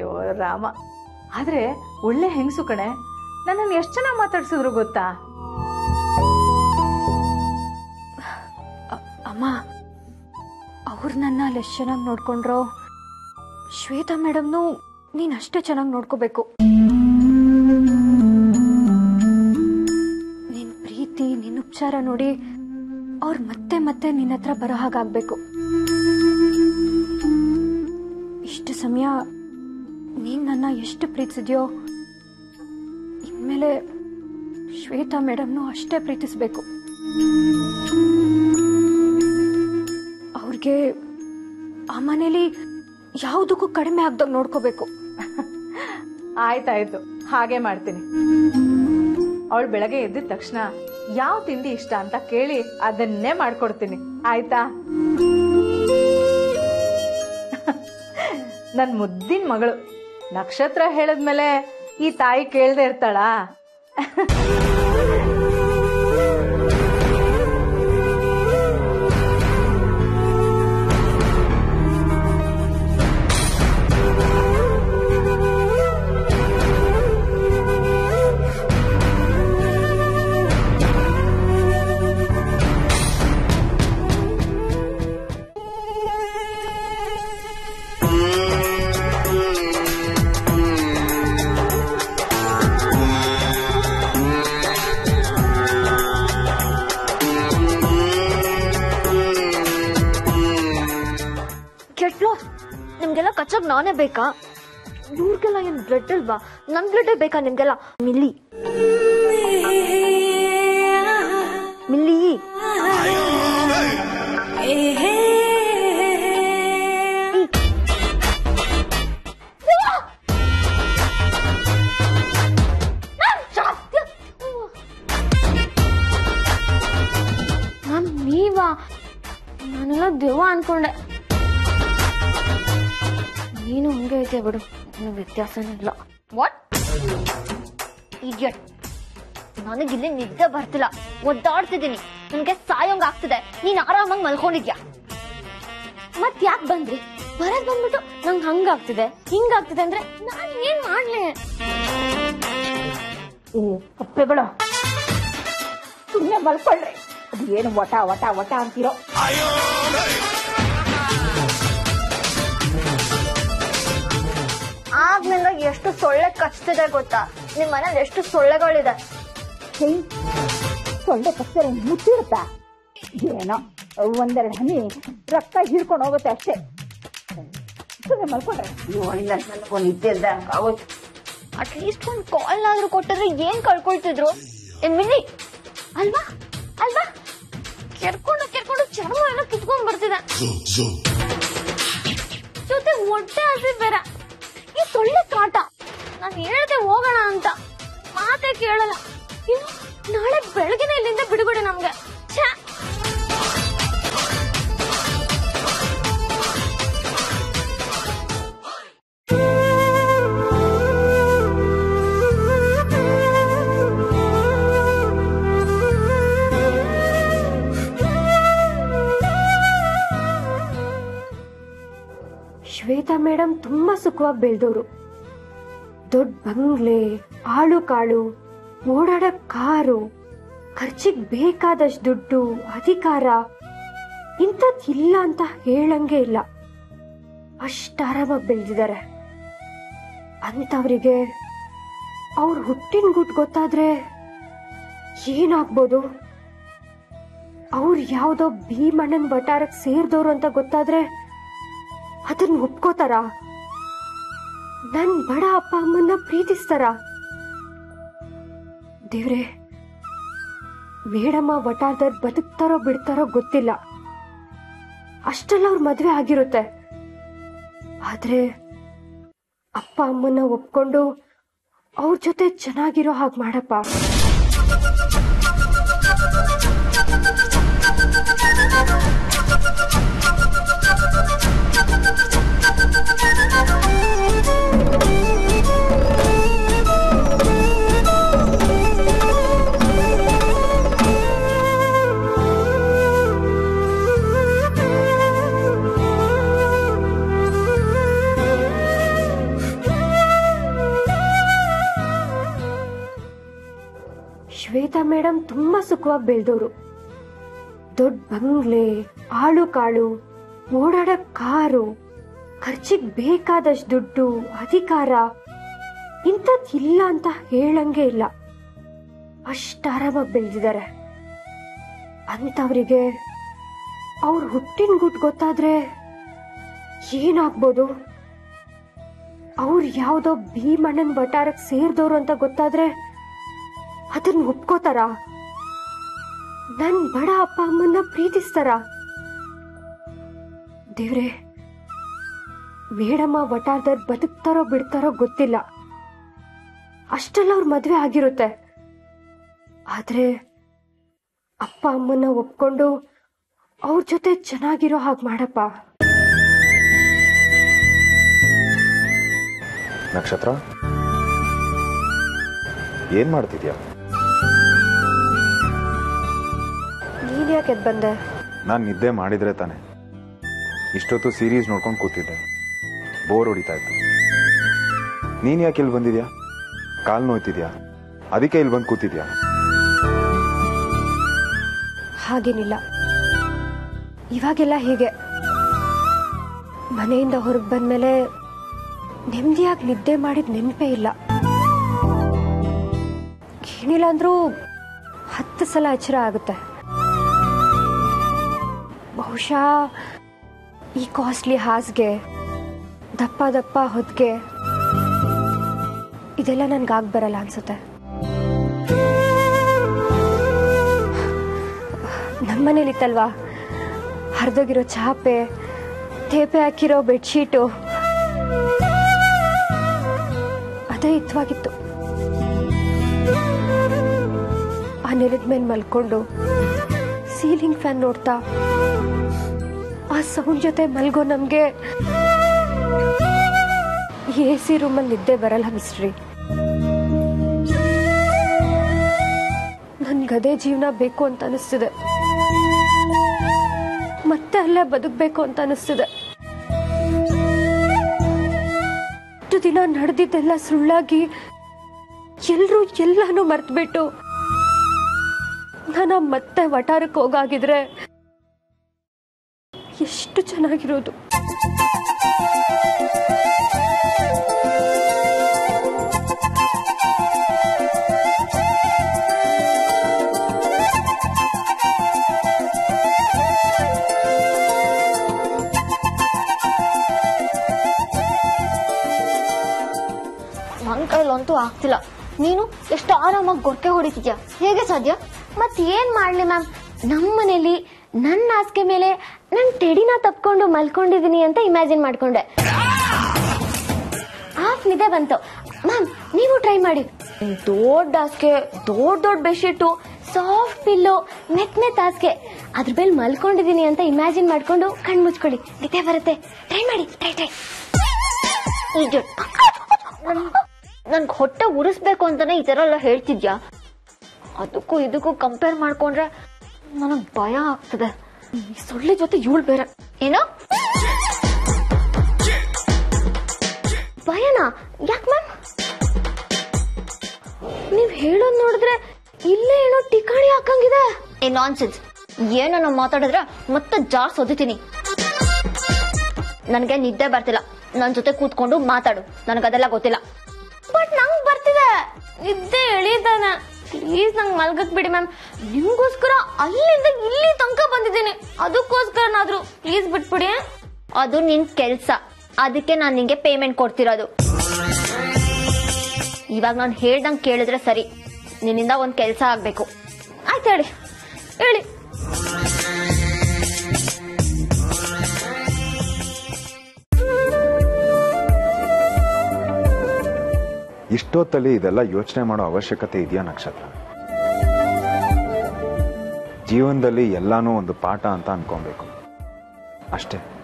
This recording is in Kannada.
ಅಯ್ಯೋ ರಾಮ ಆದ್ರೆ ಒಳ್ಳೆ ಹೆಂಗಸು ಕಣೆ ನನ್ನನ್ನು ಎಷ್ಟು ಚೆನ್ನಾಗಿ ಮಾತಾಡ್ಸಿದ್ರು ಗೊತ್ತಾ ಅಮ್ಮ ಅವ್ರು ನನ್ನ ಅಲ್ಲಿ ಎಷ್ಟು ಚೆನ್ನಾಗಿ ನೋಡ್ಕೊಂಡ್ರೋ ಶ್ವೇತಾ ಮೇಡಮ್ನು ನೀನು ಅಷ್ಟೇ ಚೆನ್ನಾಗಿ ನೋಡ್ಕೋಬೇಕು ನಿನ್ ಪ್ರೀತಿ ನಿನ್ನ ಉಪಚಾರ ನೋಡಿ ಅವ್ರು ಮತ್ತೆ ಮತ್ತೆ ನಿನ್ನ ಹತ್ರ ಬರೋ ಹಾಗಾಗ್ಬೇಕು ಇಷ್ಟು ಸಮಯ ನೀನ್ ನನ್ನ ಎಷ್ಟು ಪ್ರೀತಿಸಿದ್ಯೋ ಇನ್ಮೇಲೆ ಶ್ವೇತಾ ಮೇಡಮ್ನು ಅಷ್ಟೇ ಪ್ರೀತಿಸ್ಬೇಕು ಅವ್ರಿಗೆ ಆ ಮನೇಲಿ ಯಾವುದಕ್ಕೂ ಕಡಿಮೆ ಆಗ್ದಾಗ ನೋಡ್ಕೋಬೇಕು ಆಯ್ತಾಯ್ತು ಹಾಗೆ ಮಾಡ್ತೀನಿ ಅವಳು ಬೆಳಗ್ಗೆ ಎದ್ದಿದ ತಕ್ಷಣ ಯಾವ ತಿಂಡಿ ಇಷ್ಟ ಅಂತ ಕೇಳಿ ಅದನ್ನೇ ಮಾಡ್ಕೊಡ್ತೀನಿ ಆಯ್ತಾ ನನ್ ಮುದ್ದಿನ ಮಗಳು ನಕ್ಷತ್ರ ಹೇಳದ್ಮೇಲೆ ಈ ತಾಯಿ ಕೇಳ್ದೆ ಇರ್ತಾಳಾ ಕೆಟ್ಲು ನಿಮ್ಗೆಲ್ಲ ಕಚ್ಚಕ್ ನಾನೇ ಬೇಕಾ ಇವ್ರಿಗೆಲ್ಲ ಏನ್ ಬ್ಲಡ್ ಅಲ್ವಾ ನನ್ ಬ್ಲಡ್ ಬೇಕಾ ನಿಮ್ಗೆಲ್ಲ ಮಿಲ್ಲಿ ಮಿಲ್ಲಿ ನಾನ್ ನೀವಾ ನಾನೆಲ್ಲ ದೆವ್ವ ಅನ್ಕೊಂಡೆ ನೀನು ಹಂಗೆ ಐತೆ ಬಿಡು ಏನು ವ್ಯತ್ಯಾಸನೇ ಇಲ್ಲ ವಾಟ್ ಇಡಿಯಟ್ ನನಗಿಲ್ಲಿ ನಿದ್ದೆ ಬರ್ತಿಲ್ಲ ಒದ್ದಾಡ್ತಿದ್ದೀನಿ ನನಗೆ ಸಾಯೋಂಗ್ ಆಗ್ತಿದೆ ನೀನ್ ಆರಾಮಾಗಿ ಮಲ್ಕೊಂಡಿದ್ಯಾ ಮತ್ ಯಾಕೆ ಬಂದ್ರಿ ಬರದ್ ಬಂದ್ಬಿಟ್ಟು ನಂಗೆ ಹಂಗಾಗ್ತಿದೆ ಹಿಂಗಾಗ್ತಿದೆ ಅಂದ್ರೆ ನಾನ್ ಏನ್ ಮಾಡ್ಲಿ ಏ ಕಪ್ಪೆಗಳು ಸುಮ್ಮನೆ ಮಲ್ಕೊಳ್ರಿ ಅದು ಏನು ವಟ ವಟ ವಟ ಅಂತೀರೋ ಆಗ್ಲಿಂದ ಎಷ್ಟು ಸೊಳ್ಳೆ ಕಚ್ತಿದೆ ಗೊತ್ತಾ ನಿಮ್ ಮನೇಲಿ ಎಷ್ಟು ಸೊಳ್ಳೆಗಳಿದೆ ಹೇ ಸೊಳ್ಳೆ ಕಚ್ಚರೆ ಮುಚ್ಚಿರುತ್ತಾ ಏನೋ ಒಂದೆರಡು ಹನಿ ರಕ್ತ ಹೀರ್ಕೊಂಡು ಹೋಗುತ್ತೆ ಅಷ್ಟೇ ಸುಮ್ಮನೆ ಮಲ್ಕೊಂಡ್ರೆ ನನಗೊಂದು ನಿದ್ದೆ ಇಲ್ದ ಆಗೋಯ್ತು ಅಟ್ಲೀಸ್ಟ್ ಒಂದ್ ಕಾಲ್ ಆದ್ರೂ ಕೊಟ್ಟಿದ್ರೆ ಏನ್ ಕಳ್ಕೊಳ್ತಿದ್ರು ಏನ್ ಮಿಲ್ಲಿ ಅಲ್ವಾ ಅಲ್ವಾ ಕೆರ್ಕೊಂಡು ಕೆರ್ಕೊಂಡು ಚರ್ಮ ಎಲ್ಲ ಕಿತ್ಕೊಂಡ್ ಬರ್ತಿದೆ ಜೊತೆ ಹೊಟ್ಟೆ ಹಸಿ ಬೇರೆ ಈ ಸೊಳ್ಳೆ ಕಾಟ ನಾನ್ ಹೇಳ್ದೆ ಹೋಗೋಣ ಅಂತ ಮಾತೇ ಕೇಳಲ್ಲ ಇನ್ನು ನಾಳೆ ಬೆಳಗಿನ ಇಲ್ಲಿಂದ ಬಿಡುಗಡೆ ನಮ್ಗೆ ಛೇ ಶ್ವೇತಾ ಮೇಡಮ್ ತುಂಬಾ ಸುಖವಾಗಿ ಬೆಳೆದವರು ದೊಡ್ಡ ಬಂಗ್ಲೆ ಆಳು ಕಾಳು ಓಡಾಡ ಕಾರು ಖರ್ಚಿಗೆ ಬೇಕಾದಷ್ಟು ದುಡ್ಡು ಅಧಿಕಾರ ಇಂಥದ್ ಇಲ್ಲ ಅಂತ ಹೇಳಂಗೆ ಇಲ್ಲ ಅಷ್ಟ ಆರಾಮಾಗಿ ಬೆಳೆದಿದ್ದಾರೆ ಅಂತವರಿಗೆ ಅವ್ರ ಹುಟ್ಟಿನ ಗುಟ್ಟು ಗೊತ್ತಾದ್ರೆ ಏನಾಗ್ಬೋದು ಅವ್ರು ಯಾವ್ದೋ ಭೀಮಣ್ಣನ್ ವಟಾರಕ್ಕೆ ಸೇರ್ದವ್ರು ಅಂತ ಗೊತ್ತಾದ್ರೆ ಅದನ್ನ ಒಪ್ಕೋತಾರ ನನ್ ಬಡ ಅಪ್ಪ ಅಮ್ಮನ್ನ ಪ್ರೀತಿಸ್ತಾರ ದೇವ್ರೆ ಮೇಡಮ್ಮ ವಟಾರದವ್ರು ಬದುಕ್ತಾರೋ ಬಿಡ್ತಾರೋ ಗೊತ್ತಿಲ್ಲ ಅಷ್ಟೆಲ್ಲ ಅವ್ರ ಮದ್ವೆ ಆಗಿರುತ್ತೆ ಆದ್ರೆ ಅಪ್ಪ ಅಮ್ಮನ್ನ ಒಪ್ಕೊಂಡು ಅವ್ರ ಜೊತೆ ಚೆನ್ನಾಗಿರೋ ಹಾಗೆ ಮಾಡಪ್ಪ ಆ ಶ್ವೇತಾ ಮೇಡಮ್ ತುಂಬಾ ಸುಖವಾಗಿ ಬೆಳೆದವರು ದೊಡ್ಡ ಬಂಗ್ಲೆ ಆಳು ಕಾಳು ಓಡಾಡಕ್ ಕಾರು ಖರ್ಚಿಗೆ ಬೇಕಾದಷ್ಟು ದುಡ್ಡು ಅಧಿಕಾರ ಇಂಥದ್ದು ಇಲ್ಲ ಅಂತ ಹೇಳಂಗೆ ಇಲ್ಲ ಅಷ್ಟು ಆರಾಮಾಗಿ ಬೆಳೆದಿದ್ದಾರೆ ಅಂಥವರಿಗೆ ಅವ್ರ ಹುಟ್ಟಿನ ಗುಟ್ಟು ಗೊತ್ತಾದ್ರೆ ಏನಾಗ್ಬೋದು ಅವ್ರು ಯಾವ್ದೋ ಭೀಮಣ್ಣನ ವಟಾರಕ್ಕೆ ಸೇರಿದವರು ಅಂತ ಗೊತ್ತಾದ್ರೆ ಅದನ್ನ ಒಪ್ಕೋತಾರ ನನ್ ಬಡ ಅಪ್ಪ ಅಮ್ಮನ್ನ ಪ್ರೀತಿಸ್ತಾರ ದೇವ್ರೆ ಮೇಡಮ್ಮ ವಟಾರದವ್ರು ಬದುಕ್ತಾರೋ ಬಿಡ್ತಾರೋ ಗೊತ್ತಿಲ್ಲ ಅಷ್ಟೆಲ್ಲ ಅವ್ರ ಮದ್ವೆ ಆಗಿರುತ್ತೆ ಆದ್ರೆ ಅಪ್ಪ ಅಮ್ಮನ್ನ ಒಪ್ಕೊಂಡು ಅವ್ರ ಜೊತೆ ಚೆನ್ನಾಗಿರೋ ಹಾಗೆ ಮಾಡಪ್ಪ ನಕ್ಷತ್ರ ಏನ್ ಮಾಡ್ತಿದ್ಯಾ ನೀನ್ ಯಾಕೆ ಎದ್ ಬಂದೆ ನಾನು ನಿದ್ದೆ ಮಾಡಿದ್ರೆ ತಾನೆ ಇಷ್ಟೊತ್ತು ಸೀರೀಸ್ ನೋಡ್ಕೊಂಡು ಕೂತಿದ್ದೆ ಬೋರ್ ಹೊಡಿತಾ ಇತ್ತು ನೀನ್ ಯಾಕೆ ಇಲ್ಲಿ ಬಂದಿದ್ಯಾ ಕಾಲ್ ನೋಯ್ತಿದ್ಯಾ ಅದಕ್ಕೆ ಇಲ್ಲಿ ಬಂದು ಕೂತಿದ್ಯಾ ಹಾಗೇನಿಲ್ಲ ಇವಾಗೆಲ್ಲ ಹೀಗೆ ಮನೆಯಿಂದ ಹೊರಗೆ ಬಂದ್ಮೇಲೆ ನೆಮ್ಮದಿಯಾಗಿ ನಿದ್ದೆ ಮಾಡಿದ ನೆನಪೇ ಇಲ್ಲ ಏನಿಲ್ಲ ಅಂದ್ರೂ ಹತ್ತು ಸಲ ಎಚ್ಚರ ಆಗುತ್ತೆ ಬಹುಶಃ ಈ ಕಾಸ್ಟ್ಲಿ ಹಾಸಿಗೆ ದಪ್ಪ ದಪ್ಪ ಹೊತ್ತಿಗೆ ಇದೆಲ್ಲ ನನ್ಗಾಗ್ ಬರಲ್ಲ ಅನ್ಸುತ್ತೆ ನಮ್ಮನೇಲಿತ್ತಲ್ವಾ ಹರಿದೋಗಿರೋ ಚಾಪೆ ತೇಪೆ ಹಾಕಿರೋ ಬೆಡ್ಶೀಟು ಅದೇ ಹಿತವಾಗಿತ್ತು ಆ ನೆಲದ ಮೇಲೆ ಮಲ್ಕೊಂಡು ಸೀಲಿಂಗ್ ಫ್ಯಾನ್ ನೋಡ್ತಾ ಆ ಸೌಂಡ್ ಜೊತೆ ಮಲ್ಗೋ ನಮ್ಗೆ ಎ ಸಿ ರೂಮಲ್ಲಿ ನಿದ್ದೆ ಬರಲ್ಲ ಮಿಸ್ಟ್ರಿ ನನ್ಗದೇ ಜೀವನ ಬೇಕು ಅಂತ ಅನಿಸ್ತಿದೆ ಮತ್ತೆ ಅಲ್ಲೇ ಬದುಕಬೇಕು ಅಂತ ಅನಿಸ್ತಿದೆ ಇಷ್ಟು ದಿನ ನಡೆದಿದ್ದೆಲ್ಲ ಸುಳ್ಳಾಗಿ ಎಲ್ರೂ ಎಲ್ಲಾನು ಮರ್ತ್ಬಿಟ್ಟು ನಾನು ಮತ್ತೆ ವಟಾರಕ್ಕೆ ಹೋಗಾಗಿದ್ರೆ ಎಷ್ಟು ಚೆನ್ನಾಗಿರೋದು ನನ್ ಕೈಲಂತೂ ಆಗ್ತಿಲ್ಲ ನೀನು ಎಷ್ಟು ಆರಾಮಾಗಿ ಗೊರಕೆ ಹೊಡಿತಿದ್ಯಾ ಹೇಗೆ ಸಾಧ್ಯ ಮತ್ ಏನ್ ಮಾಡ್ಲಿ ಮ್ಯಾಮ್ ನಮ್ಮ ಮನೇಲಿ ನನ್ನ ಹಾಸಿಗೆ ಮೇಲೆ ನನ್ ಟೆಡಿನ ತಪ್ಕೊಂಡು ಮಲ್ಕೊಂಡಿದೀನಿ ಅಂತ ಇಮ್ಯಾಜಿನ್ ಮಾಡ್ಕೊಂಡೆ ಹಾಫ್ ನಿದ್ದೆ ಬಂತು ಮ್ಯಾಮ್ ನೀವು ಟ್ರೈ ಮಾಡಿ ದೊಡ್ಡ ಹಾಸಿಗೆ ದೊಡ್ಡ ದೊಡ್ಡ ಬೆಡ್ಶೀಟು ಸಾಫ್ಟ್ ಪಿಲ್ಲೋ ಮೆತ್ ಮೆತ್ ಹಾಸಿಗೆ ಅದ್ರ ಮೇಲೆ ಮಲ್ಕೊಂಡಿದೀನಿ ಅಂತ ಇಮ್ಯಾಜಿನ್ ಮಾಡ್ಕೊಂಡು ಕಣ್ ಮುಚ್ಕೊಳ್ಳಿ ನಿದ್ದೆ ಬರುತ್ತೆ ಟ್ರೈ ಮಾಡಿ ಟ್ರೈ ಟ್ರೈ ನನ್ಗೆ ಹೊಟ್ಟೆ ಉರಿಸ್ಬೇಕು ಅಂತಾನೆ ಈ ತರ ಎಲ್ಲ ಹೇಳ್ತಿದ್ಯಾ ಅದಕ್ಕೂ ಇದಕ್ಕೂ ಕಂಪೇರ್ ಮಾಡ್ಕೊಂಡ್ರೆ ನನಗ್ ಭಯ ಆಗ್ತದೆ ಈ ಸೊಳ್ಳೆ ಜೊತೆ ಇವಳು ಬೇರೆ ಏನೋ ಭಯನಾ ಯಾಕೆ ಮ್ಯಾಮ್ ನೀವ್ ಹೇಳೋದ್ ನೋಡಿದ್ರೆ ಇಲ್ಲೇ ಏನೋ ಟಿಕಾಣಿ ಹಾಕಂಗಿದೆ ಏ ನಾನ್ಸೆನ್ಸ್ ಏನೋ ನಾವು ಮಾತಾಡಿದ್ರೆ ಮತ್ತೆ ಜಾರ್ ಸೋದಿತೀನಿ ನನಗೆ ನಿದ್ದೆ ಬರ್ತಿಲ್ಲ ನನ್ ಜೊತೆ ಕೂತ್ಕೊಂಡು ಮಾತಾಡು ನನಗದೆಲ್ಲ ಗೊತ್ತಿಲ್ಲ ಬಟ್ ನಂಗ್ ಬರ್ತಿದೆ ನಿದ್ದೆ ಎಳೀತಾನೆ ಪ್ಲೀಸ್ ನಂಗ್ ಮಲ್ಗಕ್ ಬಿಡಿ ಮ್ಯಾಮ್ ನಿಮ್ಗೋಸ್ಕರ ಅಲ್ಲಿಂದ ಇಲ್ಲಿ ತನಕ ಬಂದಿದ್ದೀನಿ ಅದಕ್ಕೋಸ್ಕರನಾದ್ರೂ ಪ್ಲೀಸ್ ಬಿಟ್ಬಿಡಿ ಅದು ನಿನ್ ಕೆಲ್ಸ ಅದಕ್ಕೆ ನಾನು ನಿಂಗೆ ಪೇಮೆಂಟ್ ಕೊಡ್ತಿರೋದು ಇವಾಗ ನಾನು ಹೇಳ್ದಂಗ್ ಕೇಳಿದ್ರೆ ಸರಿ ನಿನ್ನಿಂದ ಒಂದ್ ಕೆಲ್ಸ ಆಗ್ಬೇಕು ಆಯ್ತು ಹೇಳಿ ಹೇಳಿ ಇಷ್ಟೊತ್ತಲ್ಲಿ ಇದೆಲ್ಲ ಯೋಚನೆ ಮಾಡೋ ಅವಶ್ಯಕತೆ ಇದೆಯಾ ನಕ್ಷತ್ರ ಜೀವನದಲ್ಲಿ ಎಲ್ಲಾನು ಒಂದು ಪಾಠ ಅಂತ ಅನ್ಕೊಬೇಕು ಅಷ್ಟೇ